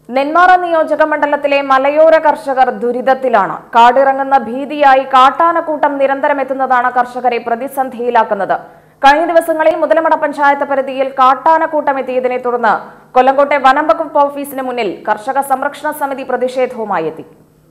നെന്മാറ നിയോജക മണ്ഡലത്തിലെ മലയോര കർഷകർ ദുരിതത്തിലാണ് കാടിറങ്ങുന്ന ഭീതിയായി കാട്ടാനക്കൂട്ടം നിരന്തരം എത്തുന്നതാണ് കർഷകരെ പ്രതിസന്ധിയിലാക്കുന്നത് കഴിഞ്ഞ ദിവസങ്ങളിൽ മുതലമട പഞ്ചായത്ത് പരിധിയിൽ കാട്ടാനക്കൂട്ടം എത്തിയതിനെ തുടർന്ന് കൊല്ലങ്കോട്ടെ വനം വകുപ്പ് ഓഫീസിന് മുന്നിൽ കർഷക സംരക്ഷണ സമിതി പ്രതിഷേധവുമായി എത്തി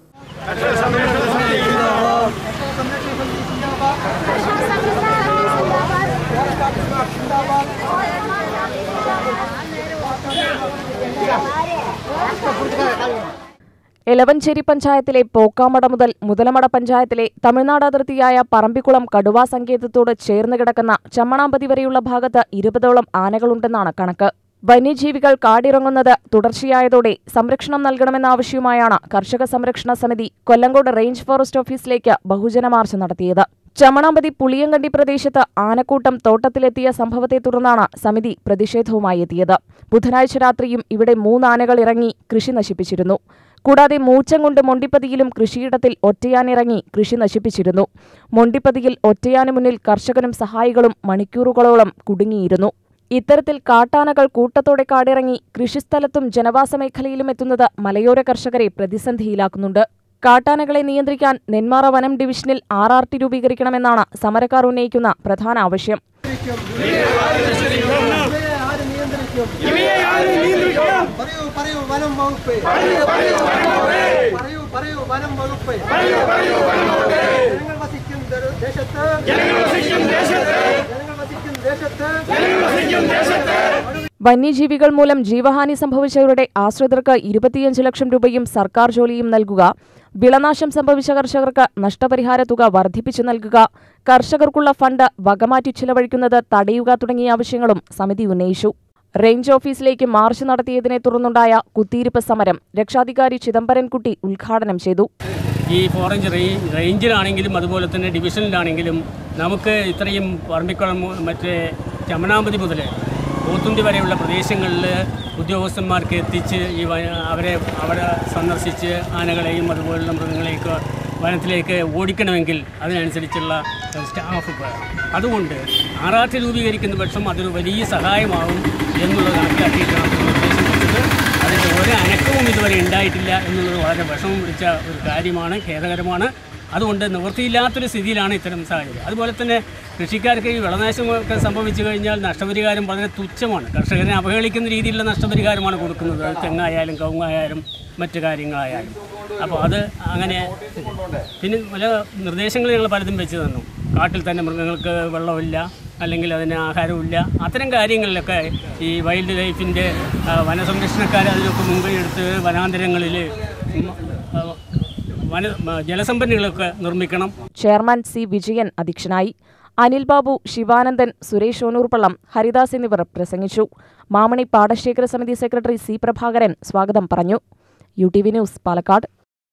എലവഞ്ചേരി പഞ്ചായത്തിലെ പോക്കാമട മുതൽ മുതലമട പഞ്ചായത്തിലെ തമിഴ്നാട് അതിർത്തിയായ പറമ്പിക്കുളം കടുവാ സങ്കേതത്തോട് ചേർന്ന് കിടക്കുന്ന ചമ്മണാമ്പതി വരെയുള്ള ഭാഗത്ത് ഇരുപതോളം ആനകളുണ്ടെന്നാണ് കണക്ക് വന്യജീവികൾ കാടിറങ്ങുന്നത് തുടർച്ചയായതോടെ സംരക്ഷണം നൽകണമെന്ന ആവശ്യവുമായാണ് കർഷക സംരക്ഷണ സമിതി കൊല്ലങ്കോട് റേഞ്ച് ഫോറസ്റ്റ് ഓഫീസിലേക്ക് ബഹുജന മാർച്ച് നടത്തിയത് ചമണാമ്പതി പുളിയങ്കണ്ടി പ്രദേശത്ത് ആനക്കൂട്ടം തോട്ടത്തിലെത്തിയ സംഭവത്തെ തുടർന്നാണ് സമിതി പ്രതിഷേധവുമായി എത്തിയത് ബുധനാഴ്ച രാത്രിയും ഇവിടെ മൂന്നാനകൾ ഇറങ്ങി കൃഷി നശിപ്പിച്ചിരുന്നു കൂടാതെ മൂച്ചം കൊണ്ട് മൊണ്ടിപ്പതിയിലും കൃഷിയിടത്തിൽ ഒറ്റയാനിറങ്ങി കൃഷി നശിപ്പിച്ചിരുന്നു മൊണ്ടിപ്പതിയിൽ ഒറ്റയാന് മുന്നിൽ കർഷകനും സഹായികളും മണിക്കൂറുകളോളം കുടുങ്ങിയിരുന്നു ഇത്തരത്തിൽ കാട്ടാനകൾ കൂട്ടത്തോടെ കാടിറങ്ങി കൃഷിസ്ഥലത്തും ജനവാസ മേഖലയിലും എത്തുന്നത് മലയോര കർഷകരെ പ്രതിസന്ധിയിലാക്കുന്നുണ്ട് കാട്ടാനകളെ നിയന്ത്രിക്കാൻ നെന്മാറ വനം ഡിവിഷനിൽ ആർ ആർ ടി രൂപീകരിക്കണമെന്നാണ് സമരക്കാർ ഉന്നയിക്കുന്ന പ്രധാന ആവശ്യം പറയൂ പറയൂ വനം വകുപ്പ് പറയൂ പറയൂ വനം വകുപ്പ് ജനങ്ങൾ വസിക്കും ദ- ദേശത്ത് ജനങ്ങൾ വസിക്കും ദേശത്ത് വന്യജീവികൾ മൂലം ജീവഹാനി സംഭവിച്ചവരുടെ ആശ്രിതർക്ക് ഇരുപത്തിയഞ്ച് ലക്ഷം രൂപയും സർക്കാർ ജോലിയും നൽകുക വിളനാശം സംഭവിച്ച കർഷകർക്ക് നഷ്ടപരിഹാര തുക വർദ്ധിപ്പിച്ചു നൽകുക കർഷകർക്കുള്ള ഫണ്ട് വകമാറ്റി ചിലവഴിക്കുന്നത് തടയുക തുടങ്ങിയ ആവശ്യങ്ങളും സമിതി ഉന്നയിച്ചു റേഞ്ച് ഓഫീസിലേക്ക് മാർച്ച് നടത്തിയതിനെ തുടർന്നുണ്ടായ കുത്തിയിരിപ്പ് സമരം രക്ഷാധികാരി ചിദംബരൻകുട്ടി ഉദ്ഘാടനം ചെയ്തു ഈ ഫോറഞ്ച് റേ റേഞ്ചിലാണെങ്കിലും അതുപോലെ തന്നെ ഡിവിഷനിലാണെങ്കിലും നമുക്ക് ഇത്രയും പറമ്പിക്കുളം മു- മറ്റേ ചമനാമ്പതി മുതൽ പോത്തുണ്ടി വരെയുള്ള പ്രദേശങ്ങളിൽ ഉദ്യോഗസ്ഥന്മാർക്ക് എത്തിച്ച് ഈ വന അവരെ അവിടെ സന്ദർശിച്ച് ആനകളെയും അതുപോലുള്ള മൃഗങ്ങളെയൊക്കെ വനത്തിലേക്ക് ഓടിക്കണമെങ്കിൽ അതിനനുസരിച്ചുള്ള സ്റ്റാഫ് വേണം അതുകൊണ്ട് ആറാട്ട് രൂപീകരിക്കുന്ന പക്ഷം അതൊരു വലിയ സഹായമാവും എന്നുള്ളത് കണക്കിലാക്കിയിട്ടാണ് നിർദ്ദേശം വെച്ചത് അതിൻ്റെ ഒരു അനക്കവും ഇതുവരെ ഉണ്ടായിട്ടില്ല എന്നുള്ളത് വളരെ വിഷമം പിടിച്ച ഒരു കാര്യമാണ് ഖേദകരമാണ് അതുകൊണ്ട് നിവൃത്തിയില്ലാത്തൊരു സ്ഥിതിയിലാണ് ഇത്തരം സാഹചര്യം അതുപോലെ തന്നെ കൃഷിക്കാർക്ക് ഈ വിളനാശമൊക്കെ സംഭവിച്ചു കഴിഞ്ഞാൽ നഷ്ടപരിഹാരം വളരെ തുച്ഛമാണ് കർഷകരെ അവഹേളിക്കുന്ന രീതിയിലുള്ള നഷ്ടപരിഹാരമാണ് കൊടുക്കുന്നത് അത് തെങ്ങായാലും കവുങ്ങായാലും മറ്റു കാര്യങ്ങളായാലും അപ്പോൾ അത് അങ്ങനെ പിന്നെ പല നിർദ്ദേശങ്ങൾ ഞങ്ങൾ പലതും വെച്ച് തന്നു കാട്ടിൽ തന്നെ മൃഗങ്ങൾക്ക് വെള്ളമില്ല അല്ലെങ്കിൽ അതിന് ആഹാരമില്ല അത്തരം കാര്യങ്ങളിലൊക്കെ ഈ വൈൽഡ് ലൈഫിൻ്റെ വനസംരക്ഷണക്കാർ അതിനൊക്കെ മുൻകൈ എടുത്ത് വനാന്തരങ്ങളിൽ ഉം, ആ, വന ജലസംഭരണികളൊക്കെ നിർമ്മിക്കണം ചെയർമാൻ സി വിജയൻ അധ്യക്ഷനായി അനിൽ ബാബു ശിവാനന്ദൻ സുരേഷ് ഓനൂർപള്ളം ഹരിദാസ് എന്നിവർ പ്രസംഗിച്ചു മാമണി പാടശേഖര സമിതി സെക്രട്ടറി സി പ്രഭാകരൻ സ്വാഗതം പറഞ്ഞു U T V news Palakkad